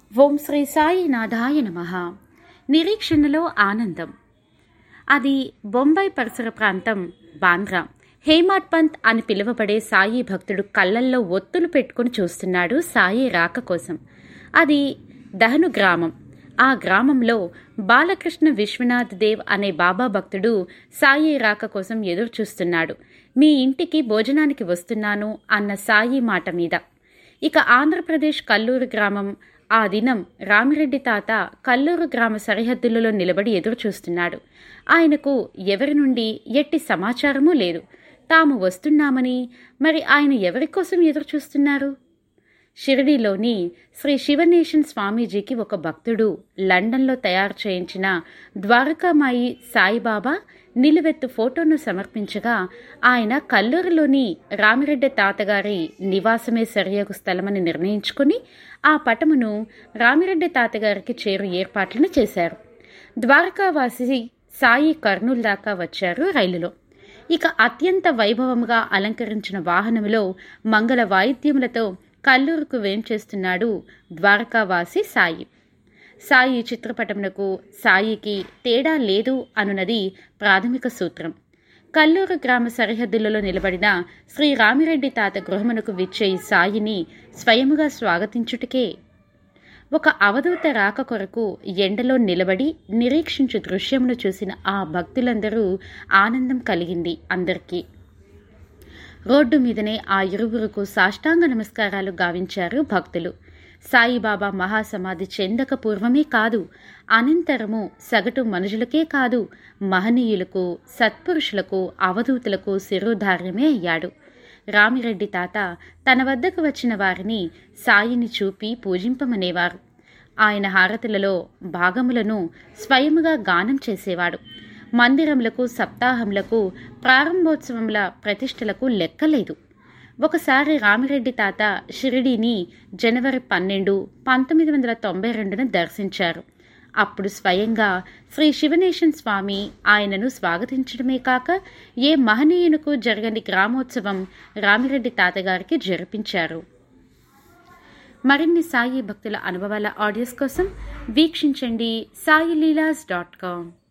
ఓం శ్రీ సాయినాథాయ నమ నిరీక్షణలో ఆనందం అది బొంబాయి పరిసర ప్రాంతం బాంద్రా హేమాడ్ పంత్ అని పిలువబడే సాయి భక్తుడు కళ్ళల్లో ఒత్తులు పెట్టుకుని చూస్తున్నాడు సాయి రాక కోసం అది దహను గ్రామం ఆ గ్రామంలో బాలకృష్ణ విశ్వనాథ్ దేవ్ అనే బాబా భక్తుడు సాయి రాక కోసం ఎదురు చూస్తున్నాడు మీ ఇంటికి భోజనానికి వస్తున్నాను అన్న సాయి మాట మీద ఇక ఆంధ్రప్రదేశ్ కల్లూరు గ్రామం ఆ దినం రామిరెడ్డి తాత కల్లూరు గ్రామ సరిహద్దులలో నిలబడి ఎదురు చూస్తున్నాడు ఆయనకు ఎవరి నుండి ఎట్టి సమాచారమూ లేదు తాము వస్తున్నామని మరి ఆయన ఎవరి కోసం ఎదురు చూస్తున్నారు షిరిడీలోని శ్రీ శివనేషన్ స్వామీజీకి ఒక భక్తుడు లండన్లో తయారు చేయించిన ద్వారకామాయి సాయిబాబా నిలువెత్తు ఫోటోను సమర్పించగా ఆయన కల్లూరులోని రామిరెడ్డి తాతగారి నివాసమే సరియగు స్థలమని నిర్ణయించుకుని ఆ పటమును రామిరెడ్డి తాతగారికి చేరు ఏర్పాట్లను చేశారు ద్వారకావాసి సాయి కర్నూలు దాకా వచ్చారు రైలులో ఇక అత్యంత వైభవంగా అలంకరించిన వాహనంలో మంగళ వాయిద్యములతో కల్లూరుకు వేంచేస్తున్నాడు ద్వారకావాసి సాయి సాయి చిత్రపటమునకు సాయికి తేడా లేదు అనున్నది ప్రాథమిక సూత్రం కల్లూరు గ్రామ సరిహద్దులలో నిలబడిన శ్రీ రామిరెడ్డి తాత గృహమునకు విచ్చే సాయిని స్వయముగా స్వాగతించుటకే ఒక అవధూత రాక కొరకు ఎండలో నిలబడి నిరీక్షించు దృశ్యమును చూసిన ఆ భక్తులందరూ ఆనందం కలిగింది అందరికీ రోడ్డు మీదనే ఆ ఇరువురుకు సాష్టాంగ నమస్కారాలు గావించారు భక్తులు సాయిబాబా మహాసమాధి చెందక పూర్వమే కాదు అనంతరము సగటు మనుషులకే కాదు మహనీయులకు సత్పురుషులకు అవధూతులకు శిరోధార్యమే అయ్యాడు రామిరెడ్డి తాత తన వద్దకు వచ్చిన వారిని సాయిని చూపి పూజింపమనేవారు ఆయన హారతులలో భాగములను స్వయముగా గానం చేసేవాడు మందిరములకు సప్తాహములకు ప్రారంభోత్సవముల ప్రతిష్టలకు లెక్కలేదు ఒకసారి రామిరెడ్డి తాత షిరిడీని జనవరి పన్నెండు పంతొమ్మిది వందల తొంభై రెండున దర్శించారు అప్పుడు స్వయంగా శ్రీ శివనేశన్ స్వామి ఆయనను స్వాగతించడమే కాక ఏ మహనీయునకు జరగని గ్రామోత్సవం రామిరెడ్డి తాతగారికి జరిపించారు మరిన్ని సాయి భక్తుల అనుభవాల ఆడియోస్ కోసం వీక్షించండి సాయి లీలాస్ డాట్ కామ్